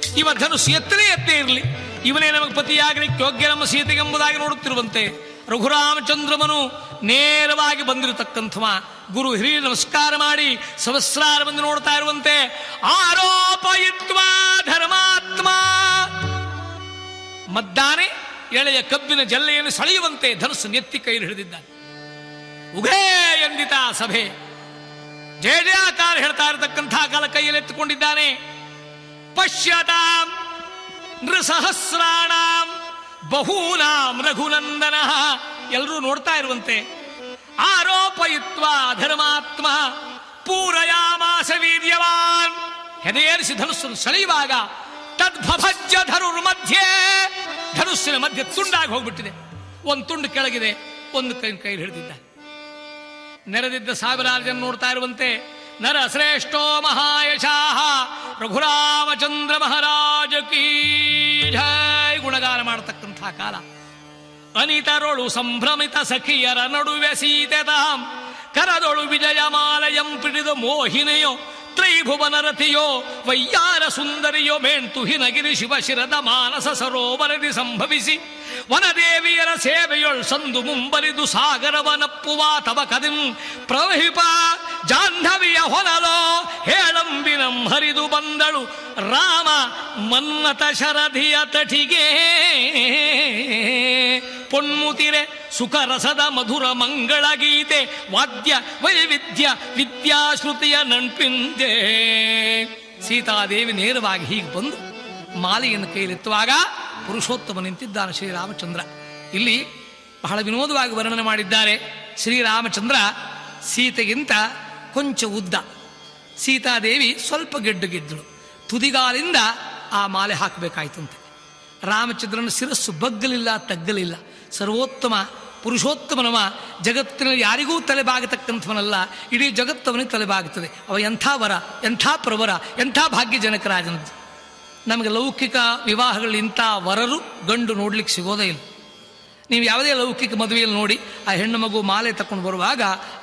ಇವ ಧನುಸ್ಸು ಎತ್ತಲೇ ಎತ್ತೇ ಇರಲಿ ಇವನೇ ನಮಗೆ ಪತಿಯಾಗಲಿಕ್ಕೆ ಯೋಗ್ಯ ನಮ್ಮ ಸೀತೆಗೆಂಬುದಾಗಿ ನೋಡುತ್ತಿರುವಂತೆ ರಘುರಾಮಚಂದ್ರಮನು ನೇರವಾಗಿ ಬಂದಿರತಕ್ಕಂಥವ ಗುರು ಹಿರಿಯ ನಮಸ್ಕಾರ ಮಾಡಿ ಸಹಸ್ರಾರ ಬಂದು ನೋಡ್ತಾ ಇರುವಂತೆ ಆರೋಪಯಿತ್ವ ಧರ್ಮಾತ್ಮ ಮದ್ದಾನೆ ಎಳೆಯ ಕಬ್ಬಿನ ಜಲ್ಲೆಯನ್ನು ಸೆಳೆಯುವಂತೆ ಧನುಸ್ಸು ನೆತ್ತಿ ಕೈ ಹಿಡಿದಿದ್ದಾನೆ ಉಘೇ ಎಂದಿತ ಸಭೆ ಜಯ ಜಯಕಾರ ಹೇಳ್ತಾ ಇರತಕ್ಕಂಥ ಕಾಲ ಕೈಯಲ್ಲಿ ಎತ್ತುಕೊಂಡಿದ್ದಾನೆ ಪಶ್ಯತಾಂ ನೃಸಹಸ್ರಾಣಾಂ ಬಹೂನಾಂ ರಘುನಂದನ ಎಲ್ಲರೂ ನೋಡ್ತಾ ಇರುವಂತೆ ಆರೋಪಯಿತ್ವ ಧರ್ಮಾತ್ಮ ಪೂರಯಾಮಾಸ ವೀರ್ಯವಾನ್ ಹೆದೆಯೇರಿಸಿ ಧನುಸ್ಸನ್ನು ಸೆಳೆಯುವಾಗ ತದ್ಭಭಜ್ಯ ಧನುರ್ ಮಧ್ಯೆ ಧನುಸ್ಸಿನ ಮಧ್ಯೆ ತುಂಡಾಗಿ ಹೋಗ್ಬಿಟ್ಟಿದೆ ಒಂದು ತುಂಡು ಕೆಳಗಿದೆ ಒಂದು ಕೈ ಕೈ ಹಿಡಿದಿದ್ದ ನೆರೆದಿದ್ದ ಸಾವಿರಾರು ಜನ ನೋಡ್ತಾ ಇರುವಂತೆ ನರ ಶ್ರೇಷ್ಠೋ ಮಹಾಯಶಾಹ ರಘುರಾಮಚಂದ್ರ ಮಹಾರಾಜ ಕೀ ಜೈ ಗುಣಗಾನ ಮಾಡತಕ್ಕಂಥ ಕಾಲ ಅನಿತರೊಳು ಸಂಭ್ರಮಿತ ಸಖಿಯರ ನಡುವೆ ಸೀತೆತಾಂ ಕರದೊಳು ವಿಜಯಮಾಲಯಂ ಪಿಡಿದು ಮೋಹಿನಿಯೋ ತ್ರೈಭುವನ ರಥಿಯೋ ವಯ್ಯಾರ ಸುಂದರಿಯೋ ಮೇಣ್ತು ಹಿನಗಿರಿ ಶಿವಶಿರದ ಮಾನಸ ಸರೋವರದಿ ಸಂಭವಿಸಿ ವನದೇವಿಯರ ಸೇವೆಯೊಳ್ ಸಂದು ಮುಂಬರಿದು ಸಾಗರವನಪ್ಪುವ ತವ ಕದಿಂ ಪ್ರವಹಿಪ ಜಾಹ್ನವಿಯ ಹೊನಲೋ ಹೇಳಂಬಿನಂ ಹರಿದು ಬಂದಳು ರಾಮ ಮನ್ನತ ಶರಧಿಯ ತಟಿಗೆ ಪೊನ್ಮುತಿರೆ ಸುಖರಸದ ಮಧುರ ಮಂಗಳ ಗೀತೆ ವಾದ್ಯ ವೈವಿಧ್ಯ ವಿದ್ಯಾಶ್ರುತಿಯ ನನ್ಪಿಂದೆ ಸೀತಾದೇವಿ ನೇರವಾಗಿ ಹೀಗೆ ಬಂದು ಮಾಲೆಯನ್ನು ಕೈಲೆತ್ತುವಾಗ ಪುರುಷೋತ್ತಮ ನಿಂತಿದ್ದಾನೆ ಶ್ರೀರಾಮಚಂದ್ರ ಇಲ್ಲಿ ಬಹಳ ವಿನೋದವಾಗಿ ವರ್ಣನೆ ಮಾಡಿದ್ದಾರೆ ಶ್ರೀರಾಮಚಂದ್ರ ಸೀತೆಗಿಂತ ಕೊಂಚ ಉದ್ದ ಸೀತಾದೇವಿ ಸ್ವಲ್ಪ ಗೆಡ್ಡು ಗೆದ್ದಳು ತುದಿಗಾಲಿಂದ ಆ ಮಾಲೆ ಹಾಕಬೇಕಾಯ್ತಂತೆ ರಾಮಚಂದ್ರನ ಶಿರಸ್ಸು ಬಗ್ಗಲಿಲ್ಲ ತಗ್ಗಲಿಲ್ಲ ಸರ್ವೋತ್ತಮ ಪುರುಷೋತ್ತಮನವ ಜಗತ್ತಿನಲ್ಲಿ ಯಾರಿಗೂ ತಲೆಬಾಗತಕ್ಕಂಥವನಲ್ಲ ಇಡೀ ಜಗತ್ತವನಿಗೆ ತಲೆಬಾಗುತ್ತದೆ ಅವ ಎಂಥ ವರ ಎಂಥ ಪ್ರವರ ಎಂಥ ಭಾಗ್ಯಜನಕರಾಜನದ್ದು ನಮಗೆ ಲೌಕಿಕ ವಿವಾಹಗಳಲ್ಲಿ ಇಂಥ ವರರು ಗಂಡು ನೋಡ್ಲಿಕ್ಕೆ ಸಿಗೋದೇ ಇಲ್ಲ ನೀವು ಯಾವುದೇ ಲೌಕಿಕ ಮದುವೆಯಲ್ಲಿ ನೋಡಿ ಆ ಹೆಣ್ಣು ಮಗು ಮಾಲೆ ತಕೊಂಡು ಬರುವಾಗ